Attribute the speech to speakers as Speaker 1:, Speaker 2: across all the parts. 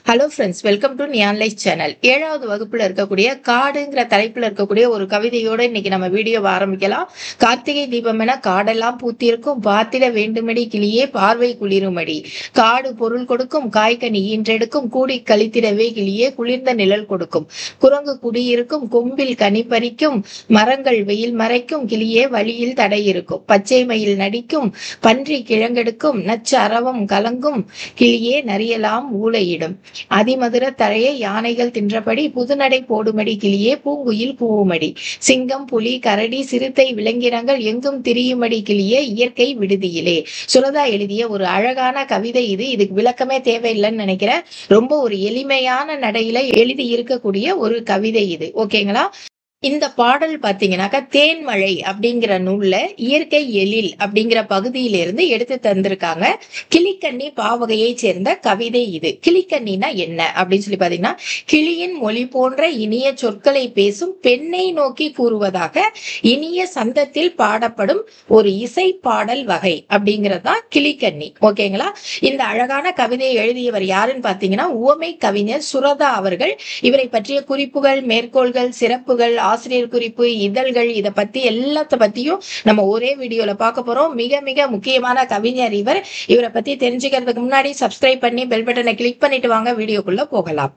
Speaker 1: hello friends welcome to neon life channel ஏழாவது வகுப்புல இருக்கக்கூடிய காடுங்கிற தலைப்புல இருக்கக்கூடிய ஒரு கவிதையோட இன்னைக்கு நம்ம வீடியோவை ஆரம்பிக்கலாம் கார்த்திகை தீபம் என காடெல்லாம் பூத்திருக்கும் பார்த்திட வேண்டுமடி கிளியே பார்வை குளிருமடி காடு பொருள் கொடுக்கும் காய்கனி ஈன்றெடுக்கும் கூடி கழித்திடவே கிளியே குளிர்ந்த நிழல் கொடுக்கும் குரங்கு குடியிருக்கும் கொம்பில் கனி பறிக்கும் மரங்கள் வெயில் மறைக்கும் கிளியே வழியில் தடை இருக்கும் பச்சை மயில் நடிக்கும் பன்றி கிழங்கெடுக்கும் நச்சு அரவம் கலங்கும் கிளியே நரியலாம் ஊளையிடும் அதிமதுர தழையை யானைகள் தின்றபடி புதுநடை போடுமடி கிளியே பூங்குயில் பூவுமடி சிங்கம் புலி கரடி சிறுத்தை விலங்கினங்கள் எங்கும் திரியுமடி கிளியே இயற்கை விடுதியிலே சுரதா எழுதிய ஒரு அழகான கவிதை இது இதுக்கு விளக்கமே தேவையில்லைன்னு நினைக்கிறேன் ரொம்ப ஒரு எளிமையான நடையில எழுதி இருக்கக்கூடிய ஒரு கவிதை இது ஓகேங்களா இந்த பாடல் பாத்தீங்கன்னாக்கா தேன்மழை அப்படிங்கிற நூல்ல இயற்கை எழில் அப்படிங்கிற பகுதியிலிருந்து எடுத்து தந்திருக்காங்க கிளிக்கண்ணி பாவகையை சேர்ந்த கவிதை இது கிளிக்கண்ணினா என்ன அப்படின்னு சொல்லி பாத்தீங்கன்னா கிளியின் மொழி போன்ற இனிய சொற்களை பேசும் பெண்ணை நோக்கி கூறுவதாக இனிய சந்தத்தில் பாடப்படும் ஒரு இசை பாடல் வகை அப்படிங்கறதுதான் கிளிக்கண்ணி ஓகேங்களா இந்த அழகான கவிதையை எழுதியவர் யாருன்னு பாத்தீங்கன்னா உவமை கவிஞர் சுரதா அவர்கள் இவரை பற்றிய குறிப்புகள் மேற்கோள்கள் சிறப்புகள் ஆசிரியர் குறிப்பு இதழ்கள் இதை பத்தி எல்லாத்த பத்தியும் நம்ம ஒரே வீடியோல பார்க்க போறோம் மிக மிக முக்கியமான கவிஞர் இவர் இவரை பத்தி தெரிஞ்சுக்கிறதுக்கு முன்னாடி சப்ஸ்கிரைப் பண்ணி பெல் பட்டனை கிளிக் பண்ணிட்டு வாங்க வீடியோக்குள்ள போகலாம்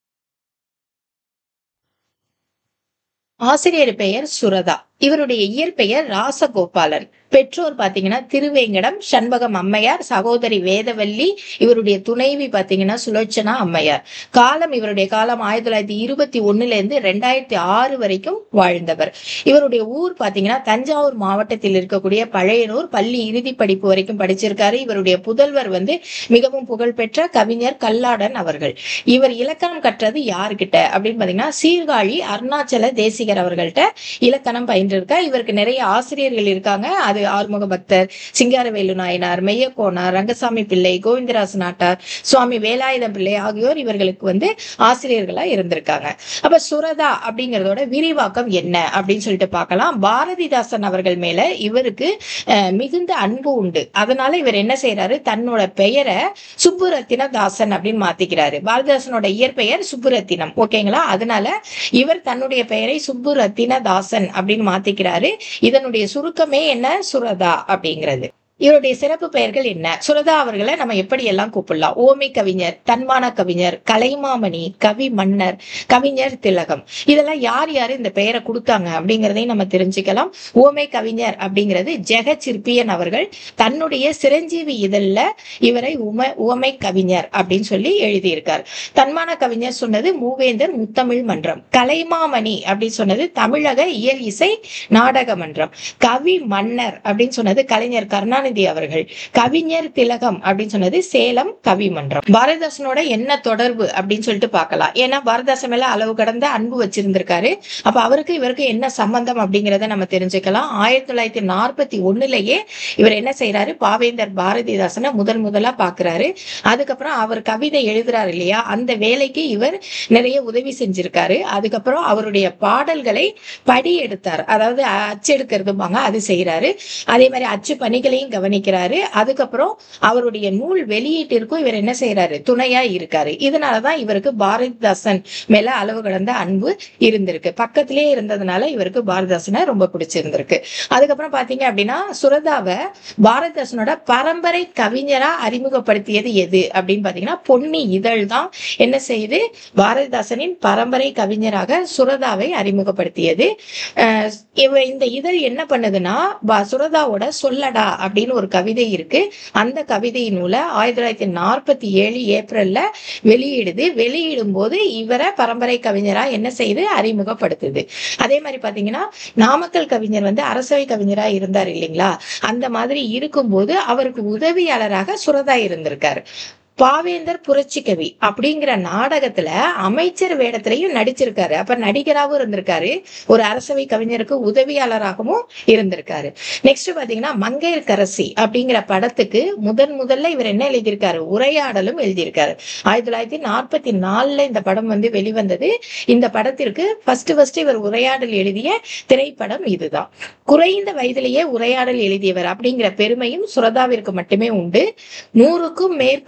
Speaker 1: ஆசிரியர் பெயர் சுரதா இவருடைய இயற்பெயர் ராசகோபாலன் பெற்றோர் பாத்தீங்கன்னா திருவேங்கடம் சண்பகம் அம்மையார் சகோதரி வேதவல்லி இவருடைய துணைவி பாத்தீங்கன்னா சுலோச்சனா அம்மையார் காலம் இவருடைய காலம் ஆயிரத்தி தொள்ளாயிரத்தி இருபத்தி ஒண்ணுல இருந்து ரெண்டாயிரத்தி ஆறு வரைக்கும் வாழ்ந்தவர் இவருடைய ஊர் பாத்தீங்கன்னா தஞ்சாவூர் மாவட்டத்தில் இருக்கக்கூடிய பழையனூர் பள்ளி இறுதி படிப்பு வரைக்கும் படிச்சிருக்காரு இவருடைய புதல்வர் வந்து மிகவும் புகழ்பெற்ற கவிஞர் கல்லாடன் அவர்கள் இவர் இலக்கணம் கற்றது யாருக்கிட்ட அப்படின்னு பாத்தீங்கன்னா சீர்காழி அருணாச்சல தேசிகர் அவர்கள்ட்ட இலக்கணம் பயின்றிருக்கார் இவருக்கு நிறைய ஆசிரியர்கள் இருக்காங்க அது ஆறுமுக பக்தர் சிங்காரவேலு நாயனார் மெய்யக்கோனார் ரங்கசாமி பிள்ளை கோவிந்தராசு நாட்டார் சுவாமி வேலாயுதம் பிள்ளை ஆகியோர் இவர்களுக்கு வந்து ஆசிரியர்களா இருந்திருக்காங்க அப்ப சுரதா அப்படிங்கறதோட விரிவாக்கம் என்ன அப்படின்னு சொல்லிட்டு பார்க்கலாம் பாரதிதாசன் அவர்கள் மேல இவருக்கு அஹ், மிகுந்த அன்பு உண்டு அதனால இவர் என்ன செய்யறாரு தன்னோட பெயரை சுப்புரத்தின தாசன் அப்படின்னு மாத்திக்கிறாரு பாரதிதாசனோட இயற்பெயர் சுப்புரத்தினம் ஓகேங்களா அதனால இவர் தன்னுடைய பெயரை சுப்புரத்தின தாசன் அப்படின்னு மாத்திக்கிறாரு இதனுடைய சுருக்கமே என்ன சுரதா அப்படிங்கிறது இவருடைய சிறப்பு பெயர்கள் என்ன சுரதா அவர்களை நம்ம எப்படி எல்லாம் கூப்பிடலாம் ஓமை கவிஞர் தன்மான கவிஞர் கலைமாமணி கவி மன்னர் கவிஞர் திலகம் இதெல்லாம் யார் யாரு இந்த பெயரை கொடுத்தாங்க அப்படிங்கிறதையும் நம்ம தெரிஞ்சுக்கலாம் ஓமை கவிஞர் அப்படிங்கிறது ஜெக சிற்பியன் அவர்கள் தன்னுடைய சிரஞ்சீவி இதழ்ல இவரை உம உவமை கவிஞர் அப்படின்னு சொல்லி எழுதியிருக்கார் தன்மான கவிஞர் சொன்னது மூவேந்தர் முத்தமிழ் மன்றம் கலைமாமணி அப்படின்னு சொன்னது தமிழக இயல் இசை நாடக மன்றம் கவி மன்னர் அப்படின்னு சொன்னது கலைஞர் கருணாநிதி அவர்கள் கவிஞர் திலகம் அப்படின்னு சொன்னது சேலம் கவி மன்றம் பாரதிதாசனோட என்ன தொடர்பு அப்படின்னு சொல்லிட்டு பார்க்கலாம் ஏன்னா பாரதிதாசன் மேல அளவு கடந்த அன்பு வச்சிருந்திருக்காரு அப்ப அவருக்கு இவருக்கு என்ன சம்பந்தம் அப்படிங்கறத நம்ம தெரிஞ்சுக்கலாம் ஆயிரத்தி தொள்ளாயிரத்தி நாற்பத்தி ஒண்ணுலயே இவர் என்ன செய்யறாரு பாவேந்தர் பாரதிதாசனை முதல் முதலா பாக்குறாரு அதுக்கப்புறம் அவர் கவிதை எழுதுறாரு இல்லையா அந்த வேலைக்கு இவர் நிறைய உதவி செஞ்சிருக்காரு அதுக்கப்புறம் அவருடைய பாடல்களை படி எடுத்தார் அதாவது அச்செடுக்கிறதுபாங்க அது செய்யறாரு அதே மாதிரி அச்சு பணிகளையும் கவனிக்கிறாரு அதுக்கப்புறம் அவருடைய நூல் வெளியீட்டிற்கும் இவர் என்ன செய்யறாரு துணையா இருக்காரு இதனாலதான் இவருக்கு பாரதிதாசன் மேல அளவு கடந்த அன்பு இருந்திருக்கு பக்கத்திலே இருந்ததுனால இவருக்கு பாரதிதாசனை ரொம்ப பிடிச்சிருந்திருக்கு அதுக்கப்புறம் பாத்தீங்க அப்படின்னா சுரதாவை பாரதிதாசனோட பரம்பரை கவிஞரா அறிமுகப்படுத்தியது எது அப்படின்னு பாத்தீங்கன்னா பொன்னி இதழ் தான் என்ன செய்யுது பாரதிதாசனின் பரம்பரை கவிஞராக சுரதாவை அறிமுகப்படுத்தியது அஹ் இவ- இந்த இதழ் என்ன பண்ணுதுன்னா பா- சுரதாவோட சொல்லடா அப்படின்னு ஒரு கவிதை இருக்கு அந்த கவிதை நூலை ஆயிரத்தி தொள்ளாயிரத்தி நாற்பத்தி ஏழு ஏப்ரல்ல வெளியிடுது வெளியிடும் போது இவரை பரம்பரை கவிஞரா என்ன செய்யுது அறிமுகப்படுத்துது அதே மாதிரி பாத்தீங்கன்னா நாமக்கல் கவிஞர் வந்து அரசவை கவிஞரா இருந்தார் இல்லைங்களா அந்த மாதிரி இருக்கும்போது அவருக்கு உதவியாளராக சுரதா இருந்திருக்காரு பாவேந்தர் புரட்சிக்கவி அப்படிங்கிற நாடகத்துல அமைச்சர் வேடத்திலையும் நடிச்சிருக்காரு அப்ப நடிகராகவும் இருந்திருக்காரு ஒரு அரசவை கவிஞருக்கு உதவியாளராகவும் இருந்திருக்காரு நெக்ஸ்ட் பாத்தீங்கன்னா மங்கையர்கரசி அப்படிங்கிற படத்துக்கு முதன் முதல்ல இவர் என்ன எழுதியிருக்காரு உரையாடலும் எழுதியிருக்காரு ஆயிரத்தி தொள்ளாயிரத்தி நாற்பத்தி நாலுல இந்த படம் வந்து வெளிவந்தது இந்த படத்திற்கு ஃபர்ஸ்ட் ஃபர்ஸ்ட் இவர் உரையாடல் எழுதிய திரைப்படம் இதுதான் குறைந்த வயதிலேயே உரையாடல் எழுதியவர் அப்படிங்கிற பெருமையும் சுரதாவிற்கு மட்டுமே உண்டு நூறுக்கும் மேற்பட்ட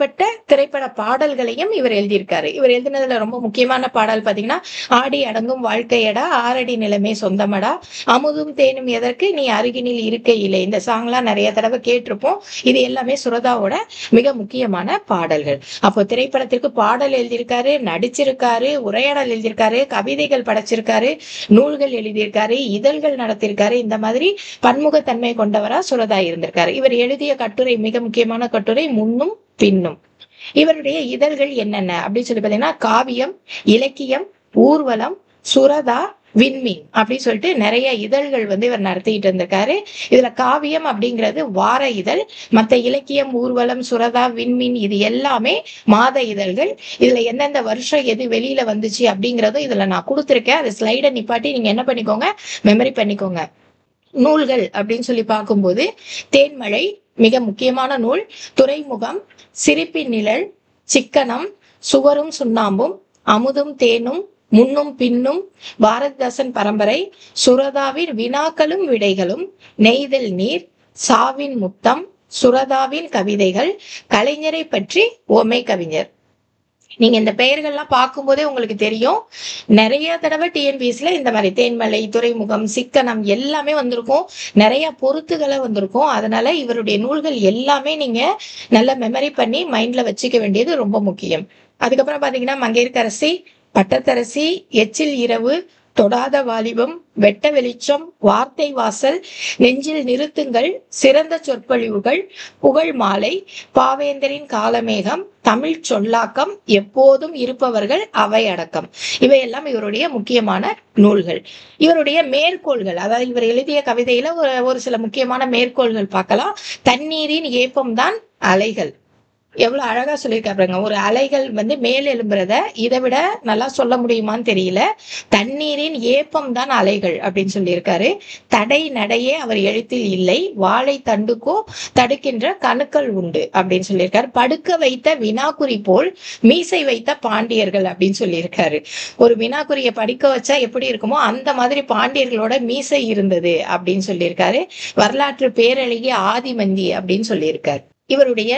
Speaker 1: திரைப்பட பாடல்களையும் இவர் எழுதியிருக்காரு இவர் எழுதினதுல ரொம்ப முக்கியமான பாடல் பாத்தீங்கன்னா ஆடி அடங்கும் வாழ்க்கையடா ஆரடி நிலைமை சொந்தமடா அமுதும் தேனும் எதற்கு நீ அருகினில் இருக்கையிலே இந்த சாங்லாம் நிறைய தடவை கேட்டிருப்போம் இது எல்லாமே சுரதாவோட மிக முக்கியமான பாடல்கள் அப்போ திரைப்படத்திற்கு பாடல் எழுதியிருக்காரு நடிச்சிருக்காரு உரையாடல் எழுதியிருக்காரு கவிதைகள் படைச்சிருக்காரு நூல்கள் எழுதியிருக்காரு இதழ்கள் நடத்தியிருக்காரு இந்த மாதிரி பன்முகத்தன்மை கொண்டவரா சுரதா இருந்திருக்காரு இவர் எழுதிய கட்டுரை மிக முக்கியமான கட்டுரை முன்னும் பின்னும் இவருடைய இதழ்கள் என்னென்ன அப்படின்னு சொல்லி பாத்தீங்கன்னா காவியம் இலக்கியம் ஊர்வலம் சுரதா விண்மீன் அப்படின்னு சொல்லிட்டு நிறைய இதழ்கள் வந்து இவர் நடத்திட்டு இருந்திருக்காரு இதுல காவியம் அப்படிங்கிறது வார இதழ் மத்த இலக்கியம் ஊர்வலம் சுரதா விண்மீன் இது எல்லாமே மாத இதழ்கள் இதுல எந்தெந்த வருஷம் எது வெளியில வந்துச்சு அப்படிங்கறதும் இதுல நான் கொடுத்துருக்கேன் அது ஸ்லைடை நிப்பாட்டி நீங்க என்ன பண்ணிக்கோங்க மெமரி பண்ணிக்கோங்க நூல்கள் அப்படின்னு சொல்லி பார்க்கும்போது தேன்மழை மிக முக்கியமான நூல் துறைமுகம் சிரிப்பின் நிழல் சிக்கனம் சுவரும் சுண்ணாம்பும் அமுதும் தேனும் முன்னும் பின்னும் பாரதிதாசன் பரம்பரை சுரதாவின் வினாக்களும் விடைகளும் நெய்தல் நீர் சாவின் முத்தம் சுரதாவின் கவிதைகள் கலைஞரை பற்றி ஓமை கவிஞர் நீங்க இந்த பெயர்கள்லாம் பார்க்கும்போதே உங்களுக்கு தெரியும் நிறைய தடவை டிஎன்பிஎஸ்ல இந்த மாதிரி தேன்மலை துறைமுகம் சிக்கனம் எல்லாமே வந்திருக்கும் நிறைய பொருத்துகளை வந்திருக்கும் அதனால இவருடைய நூல்கள் எல்லாமே நீங்க நல்ல மெமரி பண்ணி மைண்ட்ல வச்சுக்க வேண்டியது ரொம்ப முக்கியம் அதுக்கப்புறம் பாத்தீங்கன்னா மங்கையர்கரசி பட்டத்தரசி எச்சில் இரவு தொடாத வாலிபம் வெட்ட வெளிச்சம் வார்த்தை வாசல் நெஞ்சில் நிறுத்துங்கள் சிறந்த சொற்பொழிவுகள் புகழ் மாலை பாவேந்தரின் காலமேகம் தமிழ் சொல்லாக்கம் எப்போதும் இருப்பவர்கள் அவை அடக்கம் இவையெல்லாம் இவருடைய முக்கியமான நூல்கள் இவருடைய மேற்கோள்கள் அதாவது இவர் எழுதிய கவிதையில ஒரு ஒரு சில முக்கியமான மேற்கோள்கள் பார்க்கலாம் தண்ணீரின் ஏப்பம்தான் அலைகள் எவ்வளவு அழகா சொல்லியிருக்காரு பாருங்க ஒரு அலைகள் வந்து மேல் எழும்புறத இதை விட நல்லா சொல்ல முடியுமான்னு தெரியல தண்ணீரின் ஏப்பம் தான் அலைகள் அப்படின்னு சொல்லியிருக்காரு தடை நடையே அவர் எழுத்தில் இல்லை வாழை தண்டுக்கோ தடுக்கின்ற கணுக்கள் உண்டு அப்படின்னு சொல்லியிருக்காரு படுக்க வைத்த வினாக்குறி போல் மீசை வைத்த பாண்டியர்கள் அப்படின்னு சொல்லியிருக்காரு ஒரு வினாக்குறிய படிக்க வச்சா எப்படி இருக்குமோ அந்த மாதிரி பாண்டியர்களோட மீசை இருந்தது அப்படின்னு சொல்லியிருக்காரு வரலாற்று பேரழகிய ஆதிமந்தி அப்படின்னு சொல்லியிருக்காரு இவருடைய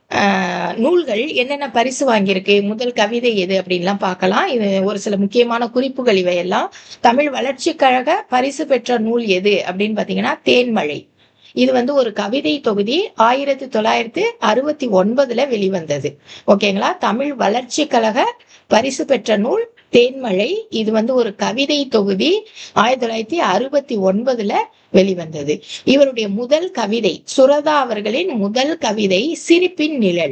Speaker 1: ஆஹ் நூல்கள் என்னென்ன பரிசு வாங்கியிருக்கு முதல் கவிதை எது அப்படின்லாம் பார்க்கலாம் இது ஒரு சில முக்கியமான குறிப்புகள் இவையெல்லாம் தமிழ் வளர்ச்சிக் கழக பரிசு பெற்ற நூல் எது அப்படின்னு பார்த்தீங்கன்னா தேன்மழை இது வந்து ஒரு கவிதை தொகுதி ஆயிரத்தி தொள்ளாயிரத்தி அறுபத்தி ஒன்பதுல வெளிவந்தது ஓகேங்களா தமிழ் வளர்ச்சி கழக பரிசு பெற்ற நூல் தேன்மழை இது வந்து ஒரு கவிதை தொகுதி ஆயிரத்தி தொள்ளாயிரத்தி அறுபத்தி ஒன்பதுல வெளிவந்தது இவருடைய முதல் கவிதை சுரதா அவர்களின் முதல் கவிதை சிரிப்பின் நிழல்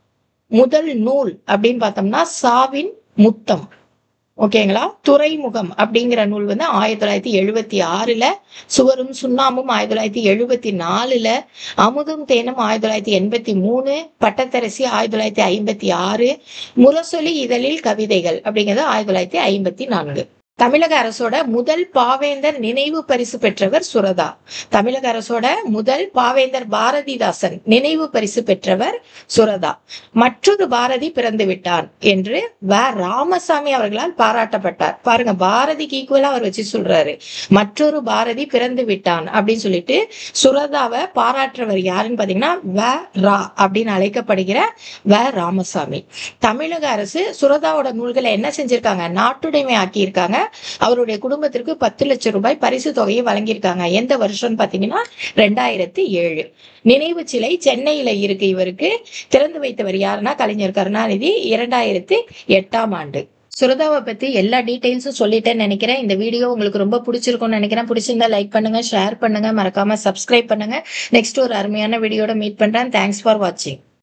Speaker 1: முதல் நூல் அப்படின்னு பார்த்தோம்னா சாவின் முத்தம் ஓகேங்களா துறைமுகம் அப்படிங்கிற நூல் வந்து ஆயிரத்தி தொள்ளாயிரத்தி எழுபத்தி ஆறுல சுவரும் சுண்ணாமும் ஆயிரத்தி தொள்ளாயிரத்தி எழுபத்தி நாலுல அமுதும் தேனும் ஆயிரத்தி தொள்ளாயிரத்தி எண்பத்தி மூணு பட்டத்தரசி ஆயிரத்தி தொள்ளாயிரத்தி ஐம்பத்தி ஆறு முரசொலி இதழில் கவிதைகள் அப்படிங்கிறது ஆயிரத்தி தொள்ளாயிரத்தி ஐம்பத்தி நான்கு தமிழக அரசோட முதல் பாவேந்தர் நினைவு பரிசு பெற்றவர் சுரதா தமிழக அரசோட முதல் பாவேந்தர் பாரதிதாசன் நினைவு பரிசு பெற்றவர் சுரதா மற்றொரு பாரதி பிறந்து விட்டான் என்று வ ராமசாமி அவர்களால் பாராட்டப்பட்டார் பாருங்க பாரதிக்கு ஈக்குவலா அவர் வச்சு சொல்றாரு மற்றொரு பாரதி பிறந்து விட்டான் அப்படின்னு சொல்லிட்டு சுரதாவை பாராட்டுறவர் யாருன்னு பாத்தீங்கன்னா வ ரா அப்படின்னு அழைக்கப்படுகிற வ ராமசாமி தமிழக அரசு சுரதாவோட நூல்களை என்ன செஞ்சிருக்காங்க நாட்டுடைமை ஆக்கியிருக்காங்க அவருடைய குடும்பத்திற்கு பத்து லட்சம் ரூபாய் பரிசு தொகையை வழங்கியிருக்காங்க எந்த வருஷம்னு பாத்தீங்கன்னா ரெண்டாயிரத்தி ஏழு நினைவு சிலை சென்னையில இருக்கு இவருக்கு திறந்து வைத்தவர் யாருன்னா கலைஞர் கருணாநிதி இரண்டாயிரத்தி எட்டாம் ஆண்டு சுரதாவை பத்தி எல்லா டீடைல்ஸும் சொல்லிட்டேன்னு நினைக்கிறேன் இந்த வீடியோ உங்களுக்கு ரொம்ப பிடிச்சிருக்கும்னு நினைக்கிறேன் பிடிச்சிருந்தா லைக் பண்ணுங்க ஷேர் பண்ணுங்க மறக்காம சப்ஸ்கிரைப் பண்ணுங்க நெக்ஸ்ட் ஒரு அருமையான வீடியோட மீட் பண்றேன் தேங்க்ஸ் ஃபார் வாட்சிங்